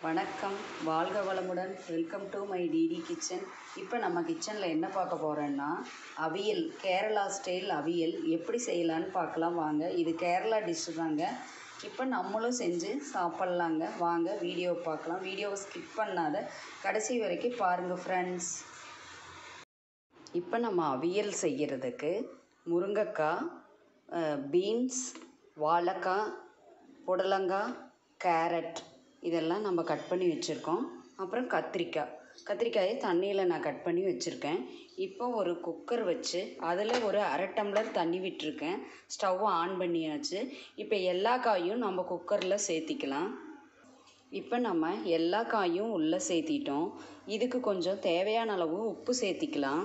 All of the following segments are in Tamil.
வணக்கம் வாழ்க வளமுடன் welcome to my DD kitchen இப்போ நம்ம கிச்சனில் என்ன பார்க்க போகிறோன்னா அவியல் கேரளா ஸ்டைல் அவியல் எப்படி செய்யலான்னு பார்க்கலாம் வாங்க இது கேரளா டிஷ்ஷு தாங்க இப்போ நம்மளும் செஞ்சு சாப்பிட்லாங்க வாங்க வீடியோ பார்க்கலாம் வீடியோவை ஸ்கிப் பண்ணாத கடைசி வரைக்கும் பாருங்கள் ஃப்ரெண்ட்ஸ் இப்போ நம்ம அவியல் செய்கிறதுக்கு முருங்கைக்காய் பீன்ஸ் வாழைக்காய் புடலங்காய் கேரட் இதெல்லாம் நம்ம கட் பண்ணி வச்சுருக்கோம் அப்புறம் கத்திரிக்காய் கத்திரிக்காயை தண்ணியில் நான் கட் பண்ணி வச்சுருக்கேன் இப்போ ஒரு குக்கர் வச்சு அதில் ஒரு அரை டம்ளர் தண்ணி விட்டுருக்கேன் ஸ்டவ் ஆன் பண்ணியாச்சு இப்போ எல்லா காயும் நம்ம குக்கரில் சேர்த்திக்கலாம் இப்போ நம்ம எல்லா காயும் உள்ளே சேர்த்திட்டோம் இதுக்கு கொஞ்சம் தேவையான அளவு உப்பு சேர்த்திக்கலாம்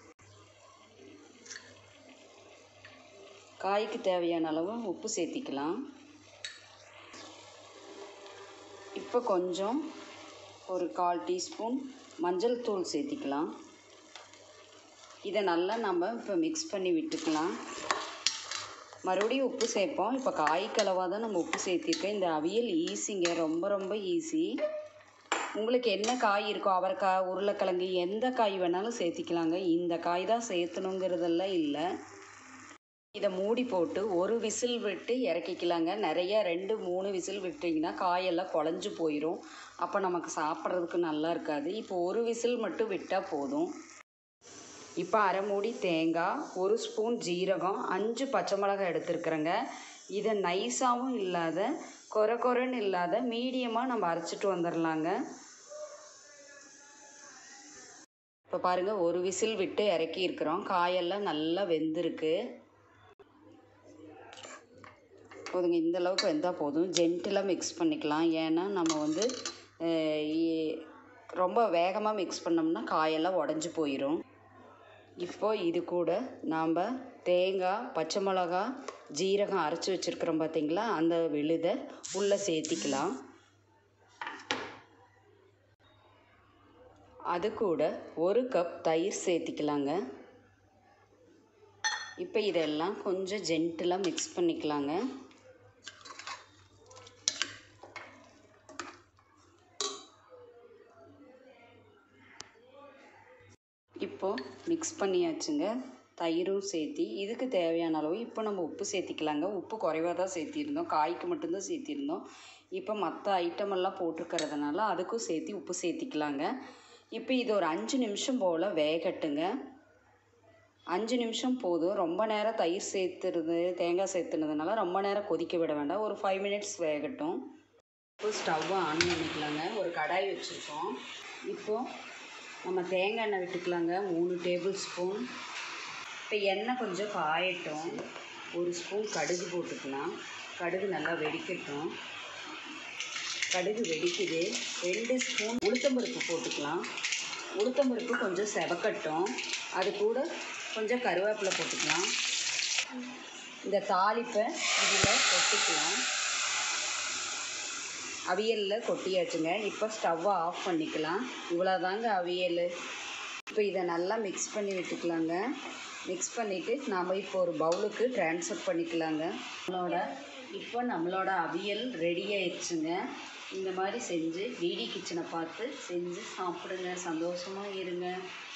காய்க்கு தேவையான அளவு உப்பு சேர்த்திக்கலாம் இப்போ கொஞ்சம் ஒரு கால் டீஸ்பூன் மஞ்சள் தூள் சேர்த்திக்கலாம் இதை நல்லா நம்ம இப்போ மிக்ஸ் பண்ணி விட்டுக்கலாம் மறுபடியும் உப்பு சேர்ப்போம் இப்போ காய்க்களவாக தான் நம்ம உப்பு சேர்த்திருக்கோம் இந்த அவியல் ஈஸிங்க ரொம்ப ரொம்ப ஈஸி உங்களுக்கு என்ன காய் இருக்கோ அவரைக்காய் உருளைக்கிழங்கு எந்த காய் வேணாலும் சேர்த்திக்கலாங்க இந்த காய் தான் சேர்த்தணுங்கிறதெல்லாம் இல்லை இதை மூடி போட்டு ஒரு விசில் விட்டு இறக்கிக்கலாங்க நிறைய ரெண்டு மூணு விசில் விட்டிங்கன்னா காயெல்லாம் குழஞ்சி போயிடும் அப்போ நமக்கு சாப்பிட்றதுக்கு நல்லா இருக்காது இப்போ ஒரு விசில் மட்டும் விட்டால் போதும் இப்போ அரை மூடி தேங்காய் ஒரு ஸ்பூன் ஜீரகம் அஞ்சு பச்சை மிளகாய் எடுத்துருக்குறேங்க இதை நைஸாகவும் இல்லாத கொர கொரன்னு இல்லாத மீடியமாக நம்ம அரைச்சிட்டு வந்துடலாங்க இப்போ பாருங்கள் ஒரு விசில் விட்டு இறக்கி இருக்கிறோம் காயெல்லாம் நல்லா வெந்திருக்கு போதுங்க இந்த அளவுக்கு வெந்தால் போதும் ஜென்டிலாக மிக்ஸ் பண்ணிக்கலாம் ஏன்னா நம்ம வந்து ரொம்ப வேகமாக மிக்ஸ் பண்ணோம்னா காயெல்லாம் உடஞ்சி போயிடும் இப்போ இது கூட நாம் தேங்காய் பச்சை மிளகா ஜீரகம் அரைச்சி வச்சுருக்குறோம் பார்த்தீங்களா அந்த விழுதை உள்ளே சேர்த்திக்கலாம் அது கூட ஒரு கப் தயிர் சேர்த்திக்கலாங்க இப்போ இதெல்லாம் கொஞ்சம் ஜென்டிலாக மிக்ஸ் பண்ணிக்கலாங்க இப்போது மிக்ஸ் பண்ணியாச்சுங்க தயிரும் சேர்த்தி இதுக்கு தேவையான அளவு இப்போ நம்ம உப்பு சேர்த்திக்கலாங்க உப்பு குறைவாக தான் சேர்த்திருந்தோம் காய்க்கு மட்டும்தான் சேர்த்திருந்தோம் இப்போ மற்ற ஐட்டமெல்லாம் போட்டிருக்கிறதுனால அதுக்கும் சேர்த்தி உப்பு சேர்த்திக்கலாங்க இப்போ இது ஒரு அஞ்சு நிமிஷம் போல் வேகட்டுங்க அஞ்சு நிமிஷம் போதும் ரொம்ப நேரம் தயிர் சேர்த்துறது தேங்காய் சேர்த்துனதுனால ரொம்ப நேரம் கொதிக்க விட வேண்டாம் ஒரு ஃபைவ் மினிட்ஸ் வேகட்டும் இப்போ ஸ்டவ்வை ஆன் பண்ணிக்கலாங்க ஒரு கடாய் வச்சுருக்கோம் இப்போது நம்ம தேங்காய் எண்ணெய் விட்டுக்கலாங்க மூணு டேபிள் ஸ்பூன் இப்போ எண்ணெய் கொஞ்சம் காயட்டும் ஒரு ஸ்பூன் கடுகு போட்டுக்கலாம் கடுகு நல்லா வெடிக்கட்டும் கடுகு வெடிக்குது ரெண்டு ஸ்பூன் உளுத்தம்பருப்பு போட்டுக்கலாம் உளுத்தம்பருப்பு கொஞ்சம் செவக்கட்டும் அது கூட கொஞ்சம் கருவேப்பிலை போட்டுக்கலாம் இந்த தாளிப்பை இதில் கொட்டிக்கலாம் அவியலில் கொட்டியாச்சுங்க இப்போ ஸ்டவ்வை ஆஃப் பண்ணிக்கலாம் இவ்வளோதாங்க அவியல் இப்போ இதை நல்லா மிக்ஸ் பண்ணி விட்டுக்கலாங்க மிக்ஸ் பண்ணிவிட்டு நாம் இப்போ ஒரு பவுலுக்கு ட்ரான்ஸ்ஃபர் பண்ணிக்கலாங்க நம்மளோட இப்போ நம்மளோட அவியல் ரெடி ஆயிடுச்சுங்க இந்த மாதிரி செஞ்சு டிடி கிச்சனை பார்த்து செஞ்சு சாப்பிடுங்க சந்தோஷமாக இருங்க